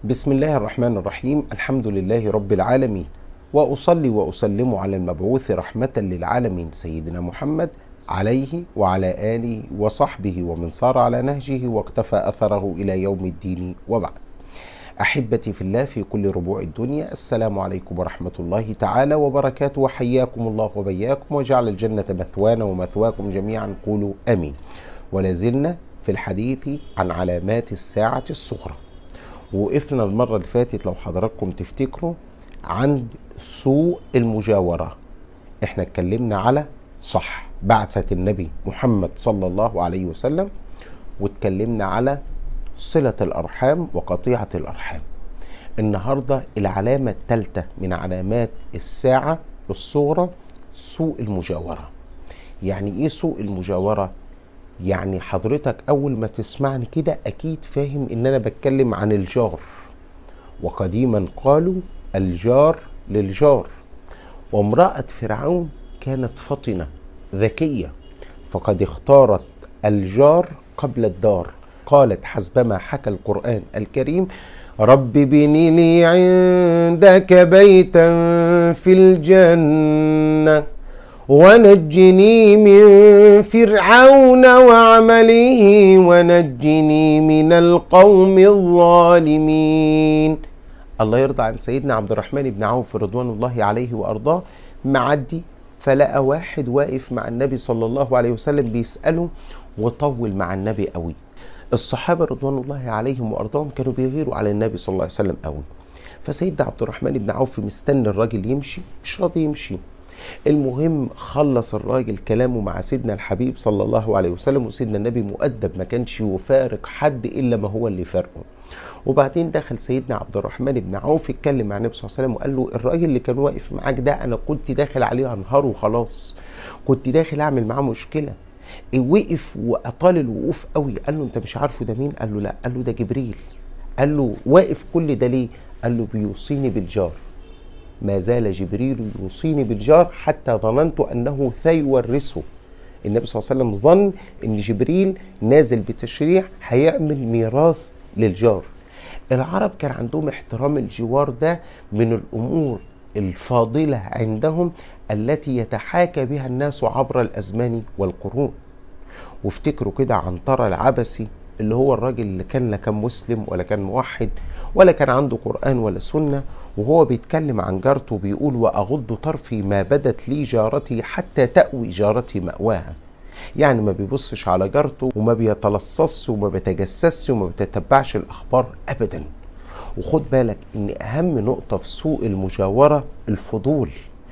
بسم الله الرحمن الرحيم الحمد لله رب العالمين واصلي واسلم على المبعوث رحمه للعالمين سيدنا محمد عليه وعلى اله وصحبه ومن صار على نهجه واقتفى اثره الى يوم الدين وبعد احبتي في الله في كل ربوع الدنيا السلام عليكم ورحمه الله تعالى وبركاته وحياكم الله وبياكم وجعل الجنه مثوانا ومثواكم جميعا قولوا امين ولازلنا في الحديث عن علامات الساعه الصغرى وقفنا المرة اللي فاتت لو حضراتكم تفتكروا عند سوء المجاورة احنا اتكلمنا على صح بعثة النبي محمد صلى الله عليه وسلم واتكلمنا على صلة الأرحام وقطيعة الأرحام النهاردة العلامة الثالثة من علامات الساعة الصغرى سوء المجاورة يعني ايه سوء المجاورة يعني حضرتك اول ما تسمعني كده اكيد فاهم ان انا بتكلم عن الجار وقديما قالوا الجار للجار وامرأة فرعون كانت فطنة ذكية فقد اختارت الجار قبل الدار قالت حسبما حكى القرآن الكريم رب بني لي عندك بيتا في الجنه ونجني من فرعون وعمله ونجني من القوم الظالمين الله يرضى عن سيدنا عبد الرحمن بن عوف رضوان الله عليه وارضاه معدي فلقى واحد واقف مع النبي صلى الله عليه وسلم بيساله وطول مع النبي قوي الصحابه رضوان الله عليهم وارضاهم كانوا بيغيروا على النبي صلى الله عليه وسلم قوي فسيدنا عبد الرحمن بن عوف مستني الراجل يمشي مش راضي يمشي المهم خلص الراجل كلامه مع سيدنا الحبيب صلى الله عليه وسلم وسيدنا النبي مؤدب ما كانش يفارق حد الا ما هو اللي فارقه وبعدين دخل سيدنا عبد الرحمن بن عوف اتكلم مع النبي صلى الله عليه وسلم وقال له الراجل اللي كان واقف معاك ده انا كنت داخل عليه انهاره وخلاص كنت داخل اعمل معاه مشكله وقف واطال الوقوف قوي قال له انت مش عارفه ده مين قال له لا قال له ده جبريل قال له واقف كل ده ليه قال له بيوصيني بالجار ما زال جبريل يوصيني بالجار حتى ظننت انه سيورثه النبي صلى الله عليه وسلم ظن ان جبريل نازل بتشريع هيعمل ميراث للجار العرب كان عندهم احترام الجوار ده من الامور الفاضله عندهم التي يتحاكى بها الناس عبر الازمان والقرون وافتكروا كده عنترة العبسي اللي هو الراجل اللي كان لا كان مسلم ولا كان موحد ولا كان عنده قرآن ولا سنة وهو بيتكلم عن جارته بيقول وأغض طرفي ما بدت لي جارتي حتى تأوي جارتي مأواها يعني ما بيبصش على جارته وما بيتلصصش وما بيتجسسش وما بيتتبعش الأخبار أبدا وخد بالك ان اهم نقطة في سوء المجاورة الفضول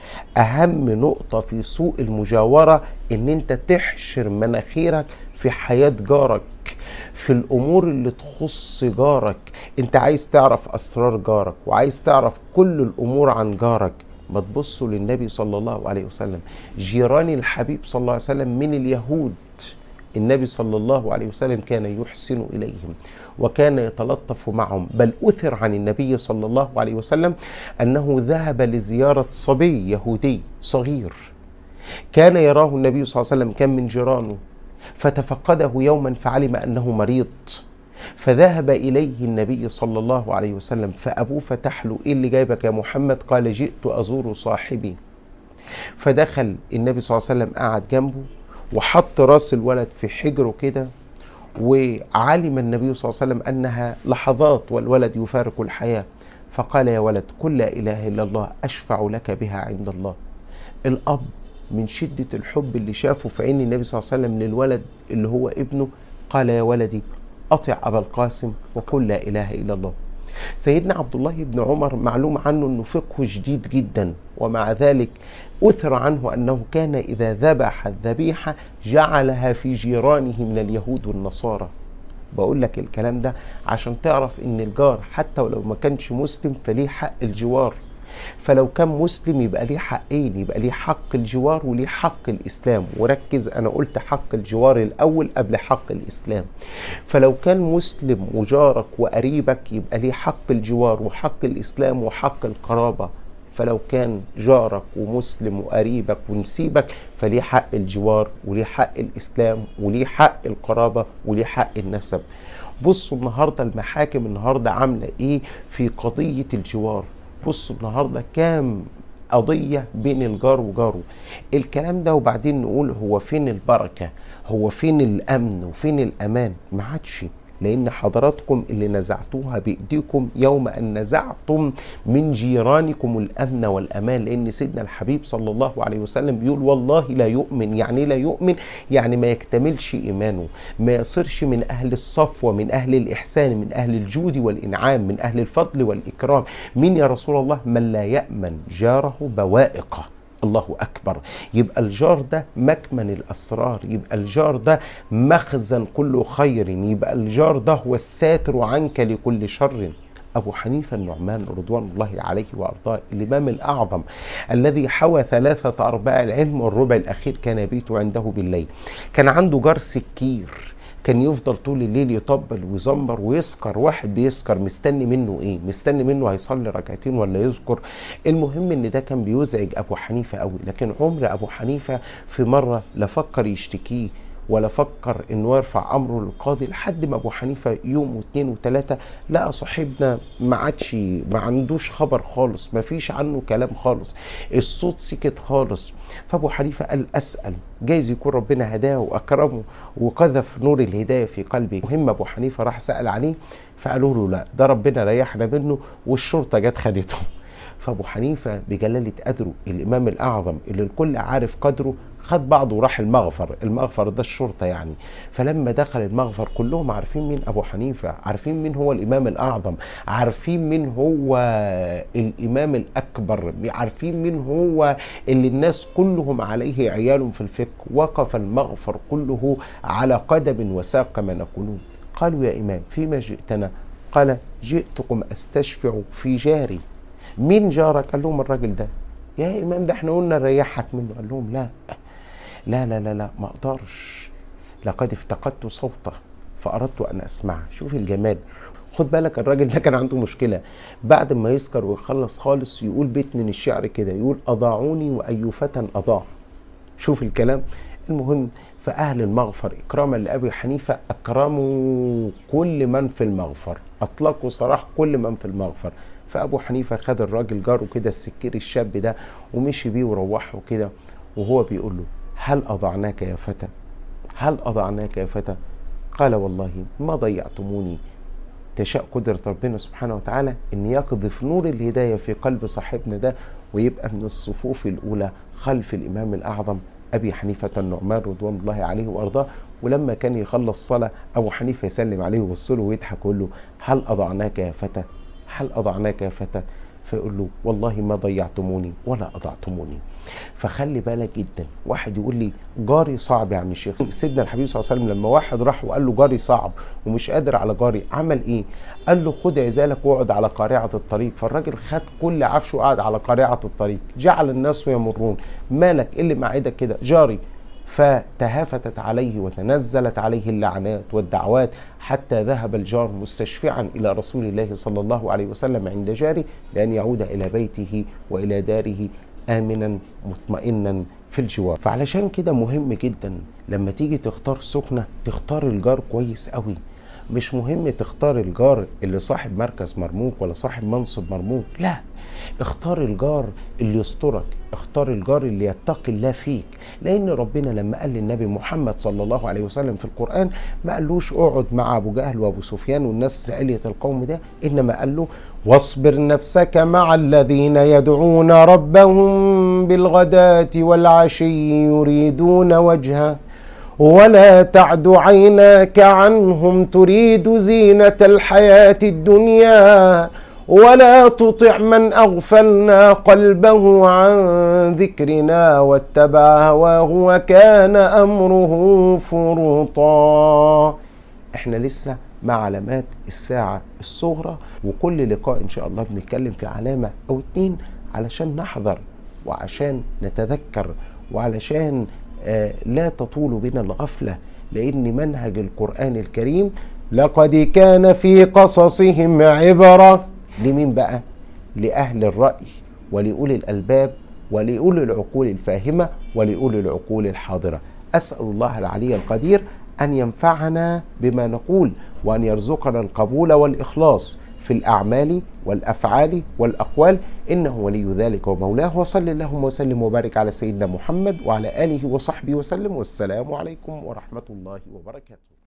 اهم نقطة في سوء المجاورة ان انت تحشر مناخيرك في حياة جارك في الامور اللي تخص جارك انت عايز تعرف اسرار جارك وعايز تعرف كل الامور عن جارك ما تبصوا للنبي صلى الله عليه وسلم جيران الحبيب صلى الله عليه وسلم من اليهود النبي صلى الله عليه وسلم كان يحسن اليهم وكان يتلطف معهم بل اثر عن النبي صلى الله عليه وسلم انه ذهب لزياره صبي يهودي صغير كان يراه النبي صلى الله عليه وسلم كان من جيرانه فتفقده يوما فعلم انه مريض فذهب اليه النبي صلى الله عليه وسلم فابوه فتح له ايه اللي جايبك يا محمد قال جئت ازور صاحبي فدخل النبي صلى الله عليه وسلم قعد جنبه وحط راس الولد في حجره كده وعلم النبي صلى الله عليه وسلم انها لحظات والولد يفارق الحياه فقال يا ولد قل لا اله الا الله اشفع لك بها عند الله الاب من شدة الحب اللي شافه في عين النبي صلى الله عليه وسلم للولد اللي هو ابنه قال يا ولدي أطع أبا القاسم وقل لا إله إلا الله سيدنا عبد الله بن عمر معلوم عنه أنه فقه شديد جدا ومع ذلك أثر عنه أنه كان إذا ذبح الذبيحة جعلها في جيرانه من اليهود والنصارى بقول لك الكلام ده عشان تعرف ان الجار حتى ولو ما كانش مسلم فليه حق الجوار فلو كان مسلم يبقى ليه حقين يبقى ليه حق الجوار وليه حق الاسلام وركز انا قلت حق الجوار الاول قبل حق الاسلام فلو كان مسلم وجارك وقريبك يبقى ليه حق الجوار وحق الاسلام وحق القرابه فلو كان جارك ومسلم وقريبك ونسيبك فليه حق الجوار وليه حق الاسلام وليه حق القرابه وليه حق النسب بصوا النهارده المحاكم النهارده عامله ايه في قضيه الجوار بصوا النهارده كام قضية بين الجار وجاره الكلام ده وبعدين نقول هو فين البركة هو فين الأمن وفين الأمان ما عادش لأن حضراتكم اللي نزعتوها بإيديكم يوم أن نزعتم من جيرانكم الأمن والأمان لأن سيدنا الحبيب صلى الله عليه وسلم بيقول والله لا يؤمن يعني لا يؤمن يعني ما يكتملش إيمانه ما يصيرش من أهل الصفوة من أهل الإحسان من أهل الجود والإنعام من أهل الفضل والإكرام من يا رسول الله من لا يأمن جاره بوائقه الله اكبر يبقى الجار ده مكمن الاسرار يبقى الجار ده مخزن كل خير يبقى الجار ده هو الساتر عنك لكل شر أبو حنيفة النعمان رضوان الله عليه وأرضاه الإمام الأعظم الذي حوى ثلاثة أرباع العلم والربع الأخير كان يبيت عنده بالليل كان عنده جار سكير كان يفضل طول الليل يطبل ويزمر ويسكر واحد بيسكر مستني منه ايه مستني منه هيصلي ركعتين ولا يذكر المهم ان ده كان بيزعج ابو حنيفه قوي لكن عمر ابو حنيفه في مره لا فكر يشتكيه ولا فكر انه يرفع امره للقاضي لحد ما ابو حنيفه يوم واثنين وثلاثه لقى صاحبنا ما عادش ما عندوش خبر خالص ما فيش عنه كلام خالص الصوت سكت خالص فابو حنيفه قال اسال جايز يكون ربنا هداه واكرمه وقذف نور الهدايه في قلبه مهم ابو حنيفه راح سال عليه فقالوا له لا ده ربنا ريحنا منه والشرطه جت خدته فابو حنيفه بجلاله قدره الامام الاعظم اللي الكل عارف قدره خد بعضه وراح المغفر المغفر ده الشرطة يعني فلما دخل المغفر كلهم عارفين مين أبو حنيفة عارفين مين هو الإمام الأعظم عارفين مين هو الإمام الأكبر عارفين مين هو اللي الناس كلهم عليه عيال في الفقه وقف المغفر كله على قدم وساق كما نقولون قالوا يا إمام فيما جئتنا قال جئتكم أستشفع في جاري مين جارك قال لهم الراجل ده يا إمام ده احنا قلنا نريحك منه قال لهم لا لا لا لا لا ما اقدرش لقد افتقدت صوته فاردت ان اسمعه شوف الجمال خد بالك الراجل ده كان عنده مشكله بعد ما يسكر ويخلص خالص يقول بيت من الشعر كده يقول اضاعوني واي فتى اضاع شوف الكلام المهم فأهل المغفر إكراما لأبي حنيفة أكرموا كل من في المغفر أطلقوا صراحة كل من في المغفر فأبو حنيفة خد الراجل جاره كده السكير الشاب ده ومشي بيه وروحه كده وهو بيقول له هل أضعناك يا فتى هل أضعناك يا فتى قال والله ما ضيعتموني تشاء قدرة ربنا سبحانه وتعالى أن يقذف نور الهداية في قلب صاحبنا ده ويبقى من الصفوف الأولى خلف الإمام الأعظم أبي حنيفة النعمان رضوان الله عليه وأرضاه ولما كان يخلص صلاة أبو حنيفة يسلم عليه ويبص له ويضحك ويقول له هل أضعناك يا فتى هل أضعناك يا فتى فيقول له والله ما ضيعتموني ولا أضعتموني فخلي بالك جدا واحد يقول لي جاري صعب يا عم الشيخ سيدنا الحبيب صلى الله عليه وسلم لما واحد راح وقال له جاري صعب ومش قادر على جاري عمل ايه قال له خد عزالك واقعد على قارعة الطريق فالراجل خد كل عفشه وقعد على قارعة الطريق جعل الناس يمرون مالك إيه اللي معدك كده جاري فتهافتت عليه وتنزلت عليه اللعنات والدعوات حتى ذهب الجار مستشفعا الى رسول الله صلى الله عليه وسلم عند جاره بان يعود الى بيته والى داره امنا مطمئنا في الجوار فعلشان كده مهم جدا لما تيجي تختار سكنه تختار الجار كويس قوي مش مهم تختار الجار اللي صاحب مركز مرموق ولا صاحب منصب مرموق لا اختار الجار اللي يسترك اختار الجار اللي يتقي الله فيك لان ربنا لما قال للنبي محمد صلى الله عليه وسلم في القران ما قالوش اقعد مع ابو جهل وابو سفيان والناس علية القوم ده انما قال له واصبر نفسك مع الذين يدعون ربهم بالغداة والعشي يريدون وجهه ولا تعد عيناك عنهم تريد زينة الحياة الدنيا ولا تطع من أغفلنا قلبه عن ذكرنا واتبع هواه وكان أمره فرطا احنا لسه مع علامات الساعة الصغرى وكل لقاء إن شاء الله بنتكلم في علامة أو اتنين علشان نحذر وعشان نتذكر وعلشان آه لا تطول بنا الغفلة لأن منهج القرآن الكريم لقد كان في قصصهم عبرة لمين بقى؟ لأهل الرأي ولأولي الألباب ولأولي العقول الفاهمة ولأولي العقول الحاضرة أسأل الله العلي القدير ان ينفعنا بما نقول وان يرزقنا القبول والاخلاص في الاعمال والافعال والاقوال انه ولي ذلك ومولاه وصل اللهم وسلم وبارك على سيدنا محمد وعلى اله وصحبه وسلم والسلام عليكم ورحمه الله وبركاته